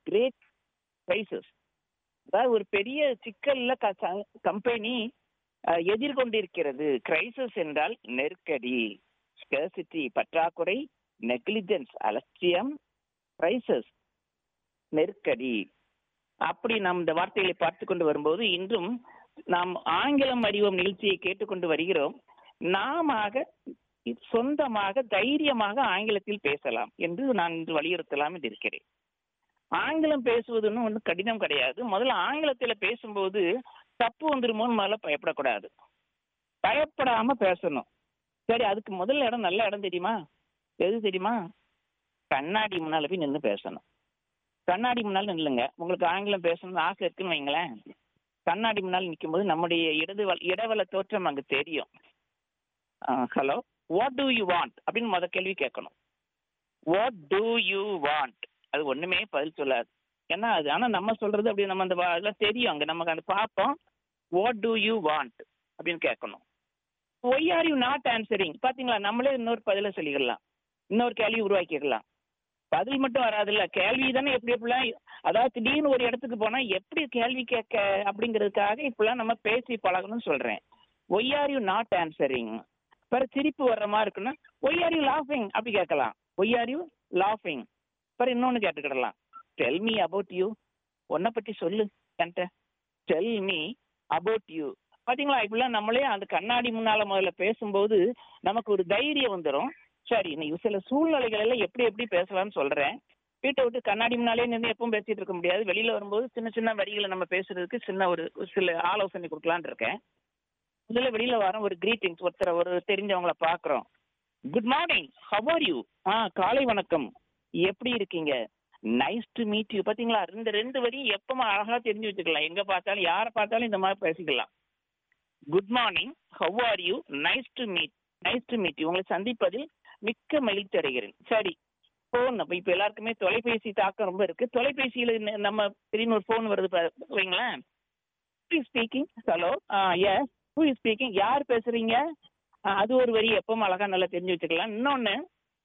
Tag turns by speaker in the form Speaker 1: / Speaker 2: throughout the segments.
Speaker 1: great Crysis அதாவது ஒரு பெரிய சிக்கல்ல கம்பெனி எதிர்கொண்டிருக்கிறது கிரைசஸ் என்றால் நெருக்கடி ஸ்கேசிட்டி பற்றாக்குறை நெக்லிஜென்ஸ் அலட்சியம் கிரைசஸ் நெருக்கடி அப்படி நாம் இந்த வார்த்தைகளை பார்த்து கொண்டு வரும்போது இன்றும் நாம் ஆங்கிலம் அறிவோம் நிகழ்ச்சியை கேட்டுக்கொண்டு வருகிறோம் நாம சொந்தமாக தைரியமாக ஆங்கிலத்தில் பேசலாம் என்று நான் இன்று வலியுறுத்தலாம் என்று இருக்கிறேன் ஆங்கிலம் பேசுவதுன்னு ஒன்றும் கடினம் கிடையாது முதல்ல ஆங்கிலத்தில் பேசும்போது தப்பு வந்துருமோன்னு முதல்ல பயப்படக்கூடாது பயப்படாம பேசணும் சரி அதுக்கு முதல் இடம் நல்ல இடம் தெரியுமா எது தெரியுமா கண்ணாடி முன்னால போய் நின்று பேசணும் கண்ணாடி முன்னால் நில்லுங்க உங்களுக்கு ஆங்கிலம் பேசணும்னு ஆசை இருக்குன்னு வைங்களேன் கண்ணாடி முன்னால் நிற்கும்போது நம்முடைய இடது இடவல தோற்றம் அங்கே தெரியும் hello what do you want அப்படின்னு முத கேள்வி கேட்கணும் வாட் டூ யூ வாண்ட் அது ஒண்ணுமே பதில் சொல்லாது ஏன்னா அது ஆனால் நம்ம சொல்றது அப்படி நம்ம அந்த அதெல்லாம் தெரியும் அங்கே நமக்கு அந்த பார்ப்போம் வாட் டூ யூ வாண்ட் அப்படின்னு கேட்கணும் why are you not answering பார்த்தீங்களா நம்மளே இன்னொரு பதிலை சொல்லிக்கலாம் இன்னொரு கேள்வி உருவாக்கிடலாம் பதில் மட்டும் வராதுல்ல கேள்வி தானே எப்படி எப்படிலாம் அதாவது திடீர்னு ஒரு இடத்துக்கு போனா எப்படி கேள்வி கேட்க அப்படிங்கிறதுக்காக இப்பெல்லாம் நம்ம பேசி பழகணும்னு சொல்றேன் why are you not answering பிற சிரிப்பு வர்ற மாதிரி இருக்குன்னா ஒய் ஆர் யூ லாஃபிங் அப்படி கேட்கலாம் ஒய் ஆர் யூ லாஃபிங் பிற இன்னொன்று கேட்டுக்கிடலாம் டெல் மீ அபவுட் யூ உன்னை பற்றி சொல்லு என்கிட்ட டெல் மீ அபவுட் யூ பார்த்தீங்களா இப்படிலாம் நம்மளே அந்த கண்ணாடி முன்னால முதல்ல பேசும்போது நமக்கு ஒரு தைரியம் வந்துடும் சரி நீ சில சூழ்நிலைகள் எல்லாம் எப்படி எப்படி பேசலாம்னு சொல்றேன் வீட்டை விட்டு கண்ணாடி முன்னாலே நின்று எப்பவும் பேசிட்டு இருக்க முடியாது வெளியில வரும்போது சின்ன சின்ன வரிகளை நம்ம பேசுறதுக்கு சின்ன ஒரு சில ஆலோசனை கொடுக்கலான் இருக்கேன் முதல்ல வெளியில வரோம் ஒரு கிரீட்டிங்ஸ் ஒருத்தரை ஒரு தெரிஞ்சவங்கள பாக்குறோம் good morning how are you ஆ காலை வணக்கம் எப்படி இருக்கீங்க நைஸ் டு மீட் யூ பாத்தீங்களா இந்த ரெண்டு வரியும் எப்பவும் அழகா தெரிஞ்சு வச்சுக்கலாம் எங்க பார்த்தாலும் யாரை பார்த்தாலும் இந்த மாதிரி பேசிக்கலாம் good morning how are you nice to meet nice to meet you உங்களை சந்திப்பதில் மிக்க மகிழ்ச்சி அடைகிறேன் சரி ஃபோன் அப்போ இப்போ எல்லாருக்குமே தொலைபேசி தாக்கம் ரொம்ப இருக்கு தொலைபேசியில் நம்ம திடீர்னு ஒரு ஃபோன் வருது வைங்களேன் who is speaking hello yes who is speaking யார் பேசுறீங்க அது ஒரு வரி எப்பவும் அழகா நல்லா தெரிஞ்சு வச்சுக்கலாம் இன்னொன்னு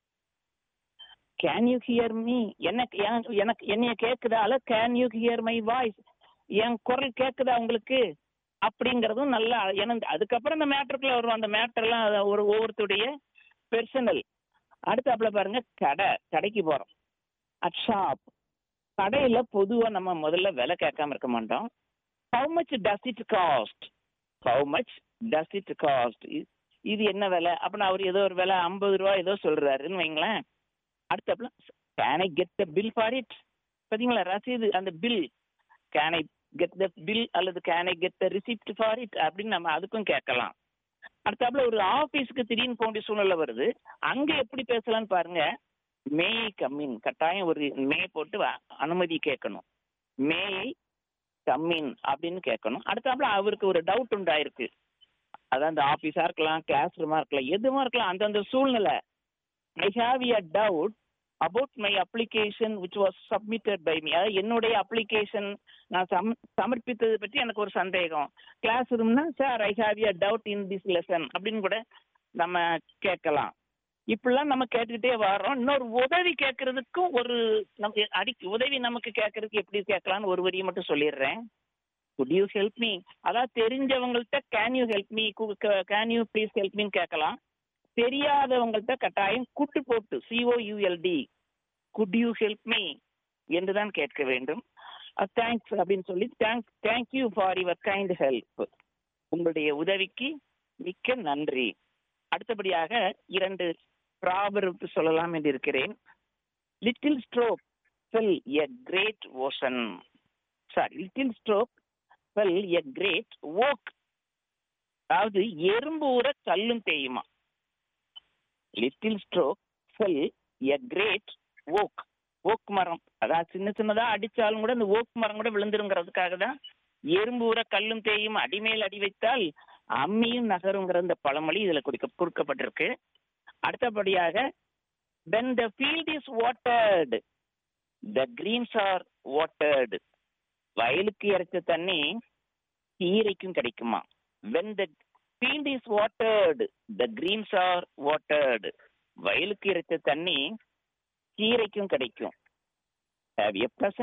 Speaker 1: கேன் யூ ஹியர் மீ எனக்கு எனக்கு என்னைய கேட்குதா அல்ல can you hear my voice என் குரல் கேட்குதா உங்களுக்கு அப்படிங்கிறதும் நல்லா எனக்கு அதுக்கப்புறம் இந்த மேட்டருக்குள்ள வரும் அந்த மேட்டர்லாம் ஒரு ஒவ்வொருத்தருடைய பெர்சனல் அடுத்தாப்புல பாருங்க கடை கடைக்கு போறோம் அட் ஷாப் கடையில பொதுவா நம்ம முதல்ல விலை கேட்காம இருக்க மாட்டோம் how much does it cost how much does it cost இது என்ன விலை அப்படின்னு அவர் ஏதோ ஒரு விலை ஐம்பது ரூபா ஏதோ சொல்றாருன்னு வைங்களேன் அடுத்தாப்புல can I get the bill for it பார்த்தீங்களா ரசீது அந்த bill can I get the bill அல்லது can I get the receipt for it அப்படின்னு நம்ம அதுக்கும் கேட்கலாம் அடுத்தாப்புல ஒரு ஆபீஸ்க்கு திடீர்னு போக வேண்டிய சூழ்நிலை வருது அங்க எப்படி பேசலாம்னு பாருங்க மே கம்மின் கட்டாயம் ஒரு மே போட்டு அனுமதி கேட்கணும் மே கம்மின் அப்படின்னு கேட்கணும் அடுத்தாப்புல அவருக்கு ஒரு டவுட் உண்டாயிருக்கு அதான் அந்த ஆபீஸா இருக்கலாம் கிளாஸ் ரூமா இருக்கலாம் எதுவும் இருக்கலாம் அந்தந்த சூழ்நிலை I have a doubt about my application which was submitted by me அதாவது என்னுடைய அப்ளிகேஷன் நான் சம் சமர்ப்பித்தது பற்றி எனக்கு ஒரு சந்தேகம் கிளாஸ் ரூம்னா sir I have a doubt in this lesson அப்படின்னு கூட நம்ம கேட்கலாம் இப்படிலாம் நம்ம கேட்டுக்கிட்டே வரோம் இன்னொரு உதவி கேட்கறதுக்கும் ஒரு நம்ம அடி உதவி நமக்கு கேட்கறதுக்கு எப்படி கேட்கலாம்னு ஒரு வரியை மட்டும் சொல்லிடுறேன் குட் யூ ஹெல்ப் மீ அதாவது தெரிஞ்சவங்கள்ட்ட can you help me can you please help மீன்னு கேட்கலாம் தெரியாதவங்கள்ட்ட கட்டாயம் குட்டு போட்டு C O U L D could you help me என்று தான் கேட்க வேண்டும் தேங்க்ஸ் அப்படின்னு சொல்லி thank thank you for your kind help உங்களுடைய உதவிக்கு மிக்க நன்றி அடுத்தபடியாக இரண்டு ப்ராபர்ப் சொல்லலாம் என்று இருக்கிறேன் little stroke fell a great ocean sorry little stroke fell a great oak அதாவது எறும்பு ஊற கல்லும் தேயுமா little stroke fell a great oak oak மரம் அதாவது சின்ன சின்னதா அடிச்சாலும் கூட இந்த ஓக் மரம் கூட விழுந்துருங்கிறதுக்காக தான் எறும்பு ஊற கல்லும் தேயும் அடிமேல் அடி வைத்தால் அம்மியும் நகருங்கிற இந்த பழமொழி இதுல கொடுக்க கொடுக்கப்பட்டிருக்கு அடுத்தபடியாக when the field is watered the greens are watered வயலுக்கு இறைச்ச தண்ணி கீரைக்கும் கிடைக்குமா when the field is watered the greens are watered வயலுக்கு இறைச்ச தண்ணி கீரைக்கும் கிடைக்கும் have a pleasant